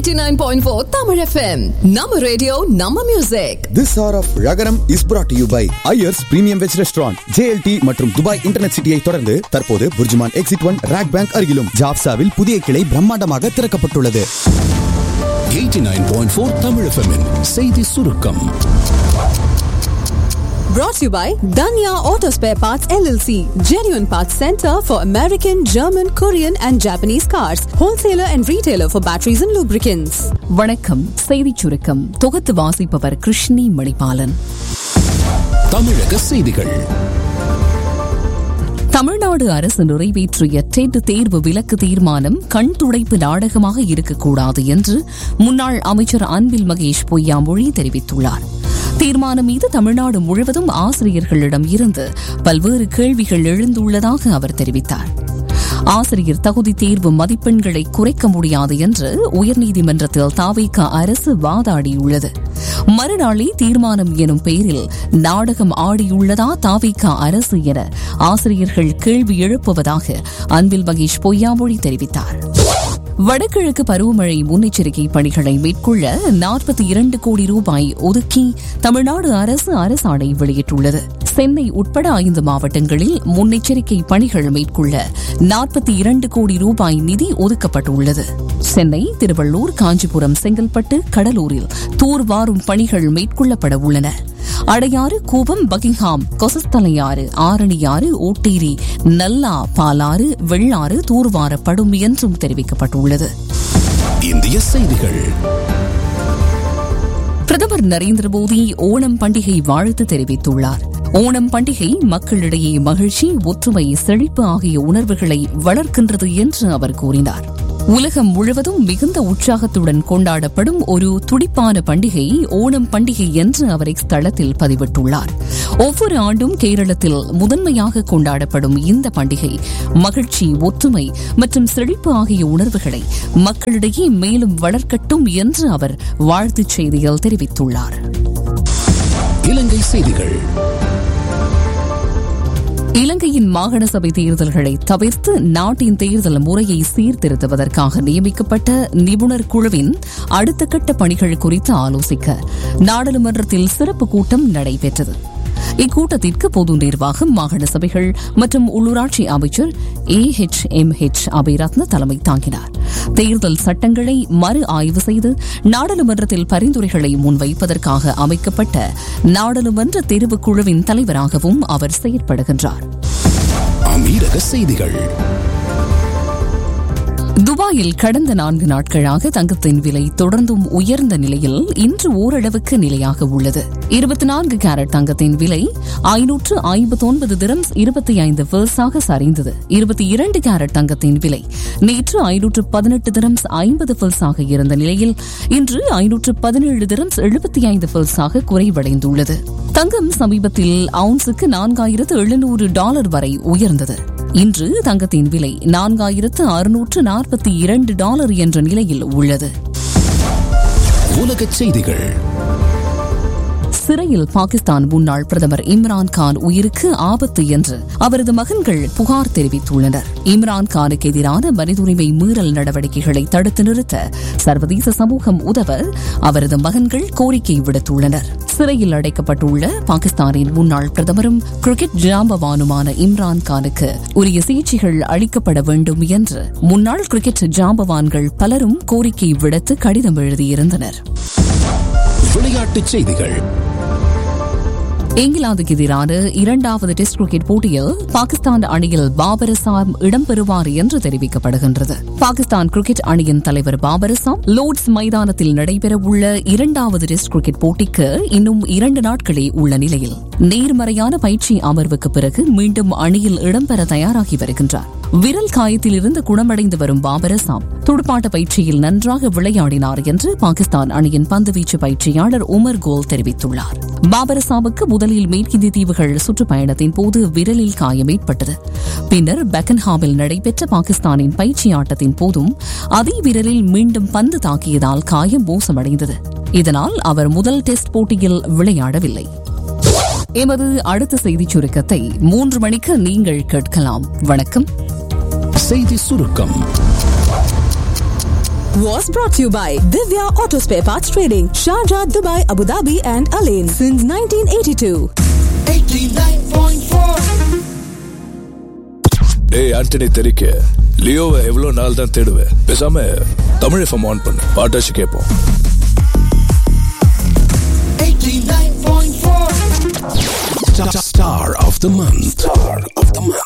89.4 Tamil FM. நம்ம radio நம்ம music This hour of Ragaram is brought to you by Ayers Premium Veg Restaurant, JLT மற்றும் Dubai internet சிட்டியை தொடர்ந்து தற்போது BurJuman exit one RAK bank அருகிலும் ஜாப்சாவில் புதிய கிளை பிரம்மாண்டமாக திறக்கப்பட்டுள்ளது 89.4 Tamil FM -இன் செய்தி சுருக்கம் brought to you by Danya Auto Spare Parts LLC, genuine parts center for American, German, Korean and Japanese cars, wholesaler and retailer for batteries and lubricants. வணக்கம் செய்திச் சுருக்கம் தொகுத்து வாசிப்பவர் கிருஷ்ணி மணிபாலன் தமிழக செய்திகள் தமிழ்நாடு அரசு நிறைவேற்றிய டெட் தேர்வு விலக்கு தீர்மானம் கண் துடைப்பு நாடகமாக இருக்கக்கூடாது என்று முன்னாள் அமைச்சர் அன்பில் மகேஷ் பொய்யாமொழி தெரிவித்துள்ளார் தீர்மானம் மீது தமிழ்நாடு முழுவதும் ஆசிரியர்களிடம் இருந்து பல்வேறு கேள்விகள் எழுந்துள்ளதாக அவர் தெரிவித்தார் ஆசிரியர் தகுதி தேர்வு மதிப்பெண்களை குறைக்க முடியாது என்று உயர்நீதிமன்றத்தில் தாவேக அரசு வாதாடியுள்ளது மறுநாளே தீர்மானம் எனும் பெயரில் நாடகம் ஆடியுள்ளதா தாவேக அரசு என ஆசிரியர்கள் கேள்வி எழுப்புவதாக அன்பில் மகேஷ் பொய்யாமொழி தெரிவித்தார் வடகிழக்கு பருவமழை முன்னெச்சரிக்கை பணிகளை மேற்கொள்ள நாற்பத்தி இரண்டு கோடி ரூபாய் ஒதுக்கி தமிழ்நாடு அரசு அரசாணை வெளியிட்டுள்ளது சென்னை உட்பட ஐந்து மாவட்டங்களில் முன்னெச்சரிக்கை பணிகள் மேற்கொள்ள நாற்பத்தி இரண்டு கோடி ரூபாய் நிதி ஒதுக்கப்பட்டுள்ளது சென்னை திருவள்ளூர் காஞ்சிபுரம் செங்கல்பட்டு கடலூரில் தூர்வாரும் பணிகள் மேற்கொள்ளப்பட உள்ளன அடையாறு கூவம் பக்கிங்ஹாம் கொசஸ்தலையாறு ஆரணியாறு ஓட்டேரி நல்லா பாலாறு வெள்ளாறு தூர்வாரப்படும் என்றும் தெரிவிக்கப்பட்டுள்ளது இந்திய செய்திகள் பிரதமர் நரேந்திர மோடி ஓணம் பண்டிகை வாழ்த்து தெரிவித்துள்ளார் ஓணம் பண்டிகை மக்களிடையே மகிழ்ச்சி ஒற்றுமை செழிப்பு ஆகிய உணர்வுகளை வளர்க்கின்றது என்று அவர் கூறினார் உலகம் முழுவதும் மிகுந்த உற்சாகத்துடன் கொண்டாடப்படும் ஒரு துடிப்பான பண்டிகை ஓணம் பண்டிகை என்று அவர் இஸ்தளத்தில் பதிவிட்டுள்ளார் ஒவ்வொரு ஆண்டும் கேரளத்தில் முதன்மையாக கொண்டாடப்படும் இந்த பண்டிகை மகிழ்ச்சி ஒற்றுமை மற்றும் செழிப்பு ஆகிய உணர்வுகளை மக்களிடையே மேலும் வளர்க்கட்டும் என்று அவர் வாழ்த்துச் செய்தியில் தெரிவித்துள்ளார் இலங்கை செய்திகள் இலங்கையின் மாகாண சபை தேர்தல்களை தவிர்த்து நாட்டின் தேர்தல் முறையை சீர்திருத்துவதற்காக நியமிக்கப்பட்ட நிபுணர் குழுவின் அடுத்த கட்ட பணிகள் குறித்து ஆலோசிக்க நாடாளுமன்றத்தில் சிறப்பு கூட்டம் நடைபெற்றது இக்கூட்டத்திற்கு பொது நிர்வாகம் மாகாண சபைகள் மற்றும் உள்ளூராட்சி அமைச்சர் A H M H Abeyratne தலைமை தாங்கினார் தேர்தல் சட்டங்களை மறு ஆய்வு செய்து நாடாளுமன்றத்தில் பரிந்துரைகளை முன்வைப்பதற்காக அமைக்கப்பட்ட நாடாளுமன்ற தெரிவுக் குழுவின் தலைவராகவும் அவர் செயற்படுகின்றார் அமீரக செய்திகள் துபாயில் கடந்த நான்கு நாட்களாக தங்கத்தின் விலை தொடர்ந்தும் உயர்ந்த நிலையில் இன்று ஓரளவுக்கு நிலையாக உள்ளது இருபத்தி நான்கு கேரட் தங்கத்தின் விலை ஐநூற்று ஐம்பத்தி ஒன்பது திரம்ஸ் இருபத்தி ஐந்து பெர்ஸாக சரிந்தது இருபத்தி இரண்டு கேரட் தங்கத்தின் விலை நேற்று ஐநூற்று பதினெட்டு திரம்ஸ் ஐம்பது பெர்ஸாக இருந்த நிலையில் இன்று ஐநூற்று பதினேழு திரம்ஸ் எழுபத்தி ஐந்து பெர்ஸாக குறைவடைந்துள்ளது தங்கம் சமீபத்தில் அவுன்ஸுக்கு நான்காயிரத்து எழுநூறு டாலர் வரை உயர்ந்தது இன்று தங்கத்தின் விலை நான்காயிரத்து அறுநூற்று நாற்பத்தி இரண்டு டாலர் என்ற நிலையில் உள்ளது உலக செய்திகள் சிறையில் பாகிஸ்தான் முன்னாள் பிரதமர் இம்ரான் கான் உயிருக்கு ஆபத்து என்று அவரது மகன்கள் புகார் தெரிவித்துள்ளனர் இம்ரான் கானுக்கு எதிரான மனிதுரிமை மீறல் நடவடிக்கைகளை தடுத்து நிறுத்த சர்வதேச சமூகம் உதவ அவரது மகன்கள் கோரிக்கை விடுத்துள்ளனர் சிறையில் அடைக்கப்பட்டுள்ள பாகிஸ்தானின் முன்னாள் பிரதமரும் கிரிக்கெட் ஜாம்பவானுமான இம்ரான் கானுக்கு உரிய சிகிச்சைகள் அளிக்கப்பட வேண்டும் என்று முன்னாள் கிரிக்கெட் ஜாம்பவான்கள் பலரும் கோரிக்கை விடுத்து கடிதம் எழுதியிருந்தனர் விளையாட்டுச் செய்திகள் இங்கிலாந்துக்கு எதிரான இரண்டாவது டெஸ்ட் கிரிக்கெட் போட்டியில் பாகிஸ்தான் அணியில் பாபர் அசாம் இடம்பெறுவார் என்று தெரிவிக்கப்படுகின்றது பாகிஸ்தான் கிரிக்கெட் அணியின் தலைவர் பாபர் அசாம் லோர்ட்ஸ் மைதானத்தில் நடைபெறவுள்ள இரண்டாவது டெஸ்ட் கிரிக்கெட் போட்டிக்கு இன்னும் இரண்டு நாட்களே உள்ள நிலையில் நேர்மறையான பயிற்சி அமர்வுக்கு பிறகு மீண்டும் அணியில் இடம்பெற தயாராகி வருகின்றார் விரல் காயத்தில் இருந்து குணமடைந்து வரும் பாபர் அசாம் துடுப்பாட்ட பயிற்சியில் நன்றாக விளையாடினார் என்று பாகிஸ்தான் அணியின் பந்துவீச்சு பயிற்சியாளர் உமர் கோல் தெரிவித்துள்ளார் பாபர் அசாமுக்கு முதலில் மேற்கிந்திய தீவுகள் சுற்றுப்பயணத்தின் போது விரலில் காயம் ஏற்பட்டது பின்னர் பெக்கன்ஹாமில் நடைபெற்ற பாகிஸ்தானின் பயிற்சி ஆட்டத்தின் போதும் அதே விரலில் மீண்டும் பந்து தாக்கியதால் காயம் மோசமடைந்தது இதனால் அவர் முதல் டெஸ்ட் போட்டியில் விளையாடவில்லை எமது அடுத்த செய்திச் சுருக்கத்தை மூன்று மணிக்கு நீங்கள் கேட்கலாம் வணக்கம் செய்தி சுருக்கம் was brought to you by Divya Auto Spare Parts Trading, Sharjah, Dubai, Abu Dhabi, and Alain since 1982. டேய் ஆண்டனி தெரிக்க லியோவை எவ்வளவு நாள் தான் தேடுவேன் பேசாம தமிழ் எஃப்எம் ஆன் பண்ணு பாட்டாச்சு கேட்போம் Star of the month. Star of the month.